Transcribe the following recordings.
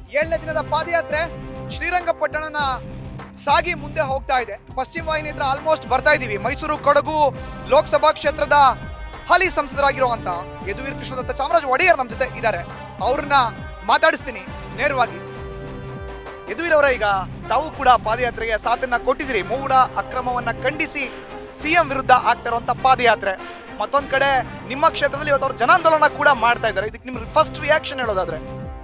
ಏಳನೇ ದಿನದ ಪಾದಯಾತ್ರೆ ಶ್ರೀರಂಗಪಟ್ಟಣನ ಸಾಗಿ ಮುಂದೆ ಹೋಗ್ತಾ ಇದೆ ಪಶ್ಚಿಮ ವಾಹಿನಿ ಹತ್ರ ಆಲ್ಮೋಸ್ಟ್ ಬರ್ತಾ ಇದೀವಿ ಮೈಸೂರು ಕೊಡಗು ಲೋಕಸಭಾ ಕ್ಷೇತ್ರದ ಹಾಲಿ ಸಂಸದರಾಗಿರುವಂತ ಯದುವೀರ್ ಕೃಷ್ಣದತ್ತ ಚಾಮರಾಜ ಒಡೆಯರ್ ನಮ್ಮ ಜೊತೆ ಇದ್ದಾರೆ ಅವ್ರನ್ನ ಮಾತಾಡಿಸ್ತೀನಿ ನೇರವಾಗಿ ಯದುವೀರ್ ಅವರ ಈಗ ತಾವು ಕೂಡ ಪಾದಯಾತ್ರೆಗೆ ಸಾಥನ್ನ ಕೊಟ್ಟಿದ್ದೀರಿ ಮೂಡ ಅಕ್ರಮವನ್ನ ಖಂಡಿಸಿ ಸಿಎಂ ವಿರುದ್ಧ ಆಗ್ತಾ ಇರುವಂತ ಪಾದಯಾತ್ರೆ ಮತ್ತೊಂದ್ ಕಡೆ ನಿಮ್ಮ ಕ್ಷೇತ್ರದಲ್ಲಿ ಇವತ್ತು ಅವ್ರು ಜನಾಂದೋಲನ ಕೂಡ ಮಾಡ್ತಾ ಇದ್ದಾರೆ ಇದಕ್ಕೆ ನಿಮ್ಗೆ ಫಸ್ಟ್ ರಿಯಾಕ್ಷನ್ ಹೇಳೋದಾದ್ರೆ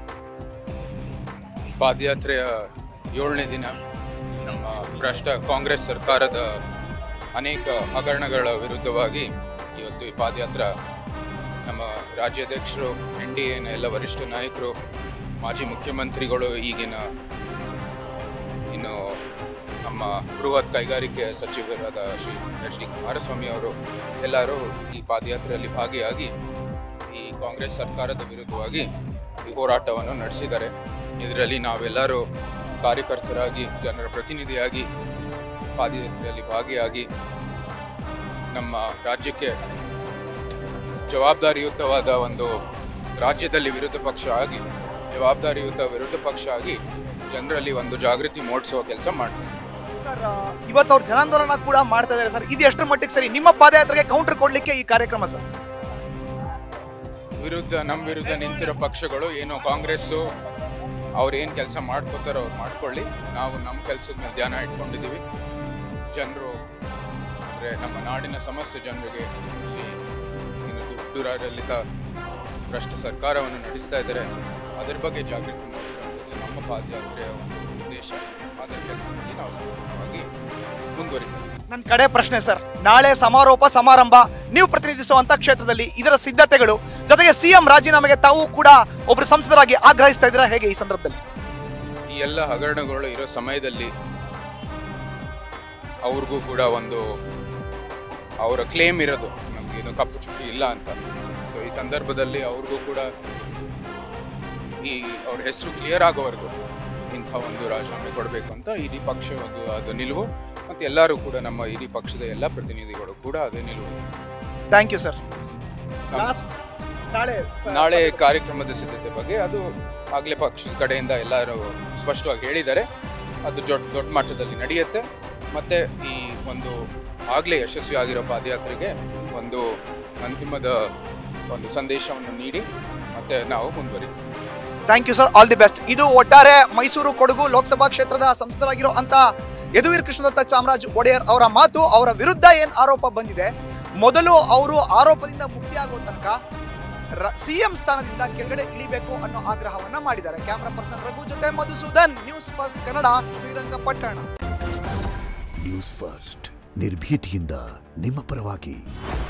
ಪಾದಯಾತ್ರೆಯ ಏಳನೇ ದಿನ ನಮ್ಮ ಭ್ರಷ್ಟ ಕಾಂಗ್ರೆಸ್ ಸರ್ಕಾರದ ಅನೇಕ ಹಗರಣಗಳ ವಿರುದ್ಧವಾಗಿ ಇವತ್ತು ಈ ಪಾದಯಾತ್ರೆ ನಮ್ಮ ರಾಜ್ಯಾಧ್ಯಕ್ಷರು ಎನ್ ಡಿ ಎನ ಎಲ್ಲ ವರಿಷ್ಠ ನಾಯಕರು ಮಾಜಿ ಮುಖ್ಯಮಂತ್ರಿಗಳು ಈಗಿನ ಇನ್ನು ನಮ್ಮ ಬೃಹತ್ ಕೈಗಾರಿಕೆ ಸಚಿವರಾದ ಶ್ರೀ ಎಚ್ ಡಿ ಕುಮಾರಸ್ವಾಮಿ ಅವರು ಎಲ್ಲರೂ ಈ ಪಾದಯಾತ್ರೆಯಲ್ಲಿ ಭಾಗಿಯಾಗಿ ಈ ಕಾಂಗ್ರೆಸ್ ಸರ್ಕಾರದ ವಿರುದ್ಧವಾಗಿ ಈ ಹೋರಾಟವನ್ನು ನಡೆಸಿದ್ದಾರೆ ಇದರಲ್ಲಿ ನಾವೆಲ್ಲರೂ ಕಾರ್ಯಕರ್ತರಾಗಿ ಜನರ ಪ್ರತಿನಿಧಿಯಾಗಿ ಪಾದಯಾತ್ರೆಯಲ್ಲಿ ಭಾಗಿಯಾಗಿ ನಮ್ಮ ರಾಜ್ಯಕ್ಕೆ ಜವಾಬ್ದಾರಿಯುತವಾದ ಒಂದು ರಾಜ್ಯದಲ್ಲಿ ವಿರೋಧ ಪಕ್ಷ ಆಗಿ ಜವಾಬ್ದಾರಿಯುತ ವಿರೋಧ ಪಕ್ಷ ಆಗಿ ಜನರಲ್ಲಿ ಒಂದು ಜಾಗೃತಿ ಮೂಡಿಸುವ ಕೆಲಸ ಮಾಡ್ತೀವಿ ಸರ್ ಇವತ್ತು ಅವ್ರು ಜನಾಂದೋಲನ ಕೂಡ ಮಾಡ್ತಾ ಇದ್ದಾರೆ ಸರ್ ಇದು ಎಷ್ಟರ ಮಟ್ಟಿಗೆ ಸರಿ ನಿಮ್ಮ ಪಾದಯಾತ್ರೆಗೆ ಕೌಂಟರ್ ಕೊಡ್ಲಿಕ್ಕೆ ಈ ಕಾರ್ಯಕ್ರಮ ಸರ್ ವಿರುದ್ಧ ನಮ್ಮ ವಿರುದ್ಧ ನಿಂತಿರೋ ಪಕ್ಷಗಳು ಏನು ಕಾಂಗ್ರೆಸ್ಸು ಅವ್ರು ಏನು ಕೆಲಸ ಮಾಡ್ಕೋತಾರೋ ಅವ್ರು ಮಾಡ್ಕೊಳ್ಳಿ ನಾವು ನಮ್ಮ ಕೆಲಸದ ಮೇಲೆ ಧ್ಯಾನ ಇಟ್ಕೊಂಡಿದ್ದೀವಿ ಜನರು ಅಂದರೆ ನಮ್ಮ ನಾಡಿನ ಸಮಸ್ತ ಜನರಿಗೆ ಇಲ್ಲಿ ಏನು ದುಡ್ಡುರಾಡಳಿತ ಭ್ರಷ್ಟ ಸರ್ಕಾರವನ್ನು ನಡೆಸ್ತಾ ಇದ್ದಾರೆ ಅದರ ಬಗ್ಗೆ ಜಾಗೃತಿ ಮೂಡಿಸುವಂಥದ್ದು ನಮ್ಮ ಪಾದಯಾತ್ರೆಯ ಒಂದು ಉದ್ದೇಶ ಅದರ ಕೆಲಸದಲ್ಲಿ ನಾವು ಸಂಪೂರ್ಣವಾಗಿ ಮುಂದುವರಿತೀವಿ ನನ್ನ ಕಡೆ ಪ್ರಶ್ನೆ ಸರ್ ನಾಳೆ ಸಮಾರೋಪ ಸಮಾರಂಭ ನೀವು ಪ್ರತಿನಿಧಿಸುವಂತ ಕ್ಷೇತ್ರದಲ್ಲಿ ಇದರ ಸಿದ್ಧತೆಗಳು ಜೊತೆಗೆ ಸಿಎಂ ರಾಜೀನಾಮೆಗೆ ತಾವು ಕೂಡ ಒಬ್ರು ಸಂಸದರಾಗಿ ಆಗ್ರಹಿಸ್ತಾ ಇದ್ದೀರಾ ಹೇಗೆ ಈ ಸಂದರ್ಭದಲ್ಲಿ ಈ ಎಲ್ಲ ಹಗರಣಗಳು ಇರೋ ಸಮಯದಲ್ಲಿ ಅವ್ರಿಗೂ ಕೂಡ ಒಂದು ಅವರ ಕ್ಲೇಮ್ ಇರೋದು ನಮ್ಗೆ ಇದು ಕಪ್ಪು ಚುಕ್ಕಿ ಇಲ್ಲ ಅಂತ ಸೊ ಈ ಸಂದರ್ಭದಲ್ಲಿ ಅವ್ರಿಗೂ ಕೂಡ ಈ ಅವ್ರ ಹೆಸರು ಕ್ಲಿಯರ್ ಆಗೋವರೆಗೂ ಇಂಥ ಒಂದು ರಾಜೀನಾಮೆ ಕೊಡಬೇಕು ಅಂತ ಇಡೀ ಪಕ್ಷ ಒಂದು ಅದು ನಿಲುವು ಮತ್ತು ಎಲ್ಲರೂ ಕೂಡ ನಮ್ಮ ಇಡೀ ಪಕ್ಷದ ಎಲ್ಲ ಪ್ರತಿನಿಧಿಗಳು ಕೂಡ ಅದೇ ನಿಲುವು ಥ್ಯಾಂಕ್ ಯು ಸರ್ ನಮ್ಮ- ನಾಳೆ ನಾಳೆ ಕಾರ್ಯಕ್ರಮದ ಸಿದ್ಧತೆ ಬಗ್ಗೆ ಅದು ಆಗಲೇ ಪಕ್ಷದ ಕಡೆಯಿಂದ ಎಲ್ಲರೂ ಸ್ಪಷ್ಟವಾಗಿ ಹೇಳಿದ್ದಾರೆ ಅದು ದೊಡ್ಡ ದೊಡ್ಡ ಮಟ್ಟದಲ್ಲಿ ನಡೆಯುತ್ತೆ ಮತ್ತೆ ಈ ಒಂದು ಆಗಲೇ ಯಶಸ್ವಿ ಆಗಿರೋ ಪಾದಯಾತ್ರೆಗೆ ಒಂದು ಅಂತಿಮದ ಒಂದು ಸಂದೇಶವನ್ನು ನೀಡಿ ಮತ್ತೆ ನಾವು ಮುಂದುವರಿತೀವಿ thank you sir all the best ಇದು ಒಟ್ಟಾರೆ ಮೈಸೂರು ಕೊಡಗು ಲೋಕಸಭಾ ಕ್ಷೇತ್ರದ ಸಂಸದರಾಗಿರೋ ಅಂತ ಯದುವೀರ್ ಕೃಷ್ಣದತ್ತ ಚಾಮರಾಜ್ ಒಡೆಯರ್ ಅವರ ಮಾತು ಅವರ ವಿರುದ್ಧ ಏನ್ ಆರೋಪ ಬಂದಿದೆ ಮೊದಲು ಅವರು ಆರೋಪದಿಂದ ಮುಕ್ತಿಯಾಗುವ ತನಕ ಸಿಎಂ ಸ್ಥಾನದಿಂದ ಕೆಳಗಡೆ ಇಳಿಬೇಕು ಅನ್ನೋ ಆಗ್ರಹವನ್ನ ಮಾಡಿದ್ದಾರೆ ಕ್ಯಾಮರಾ ಪರ್ಸನ್ ರಘು ಜೊತೆ Madhusudan news first Kannada Srirangapatna news first ನಿರ್ಭೀತಿಯಿಂದ ನಿಮ್ಮ ಪರವಾಗಿ